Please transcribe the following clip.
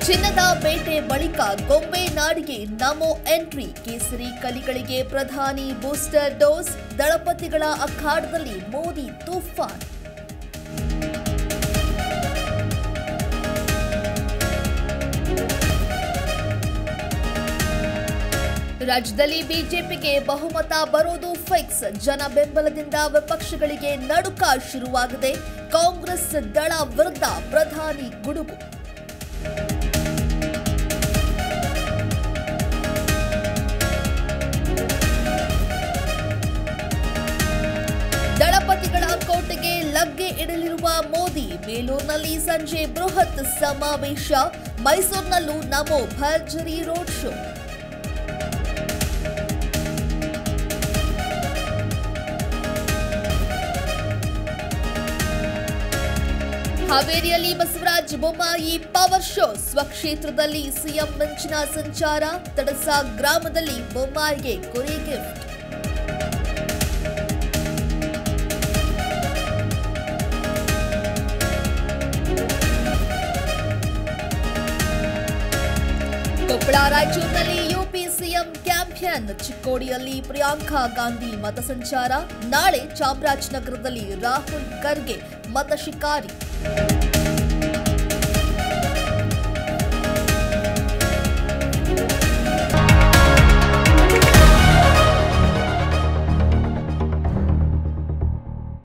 ಚಿನ್ನದ ಬೇಟೆ ಬಳಿಕ ಗೊಂಬೆ ನಾಡಿಗೆ ನಮೋ ಎಂಟ್ರಿ ಕೇಸರಿ ಕಲಿಗಳಿಗೆ ಪ್ರಧಾನಿ ಬೂಸ್ಟರ್ ಡೋಸ್ ದಳಪತಿಗಳ ಅಖಾಡದಲ್ಲಿ ಮೋದಿ ತುಫಾನ್ ರಾಜ್ಯದಲ್ಲಿ ಬಿಜೆಪಿಗೆ ಬಹುಮತ ಬರೋದು ಫಿಕ್ಸ್ ಜನ ಬೆಂಬಲದಿಂದ ವಿಪಕ್ಷಗಳಿಗೆ ನಡುಕ ಶುರುವಾಗಿದೆ ಕಾಂಗ್ರೆಸ್ ದಳ ವಿರುದ್ಧ ಪ್ರಧಾನಿ ಗುಡುಗು ದಳಪತಿಗಳ ಕೋಟೆಗೆ ಲಗ್ಗೆ ಇಡಲಿರುವ ಮೋದಿ ಬೇಲೂರಿನಲ್ಲಿ ಸಂಜೆ ಬೃಹತ್ ಸಮಾವೇಶ ಮೈಸೂರಿನಲ್ಲೂ ನಮೋ ಭರ್ಜರಿ ರೋಡ್ ಶೋ ಹಾವೇರಿಯಲ್ಲಿ ಬಸವರಾಜ ಬೊಮ್ಮಾಯಿ ಪವರ್ ಶೋ ಸ್ವಕ್ಷೇತ್ರದಲ್ಲಿ ಸಿಎಂ ಮಿಂಚಿನ ಸಂಚಾರ ತಡಸ ಗ್ರಾಮದಲ್ಲಿ ಬೊಮ್ಮಾಯಿಗೆ ಕೊರೆ ಗಿಫ್ಟ್ ಕೊಪ್ಪಳ ರಾಯಚೂರಿನಲ್ಲಿ ಯುಪಿ ಸಿಎಂ ಕ್ಯಾಂಪಿಯನ್ ಚಿಕ್ಕೋಡಿಯಲ್ಲಿ ಪ್ರಿಯಾಂಕಾ ಗಾಂಧಿ ಮತ ಸಂಚಾರ ನಾಳೆ ಚಾಮರಾಜನಗರದಲ್ಲಿ ರಾಹುಲ್ ಖರ್ಗೆ ಮತ ಶಿಕಾರಿ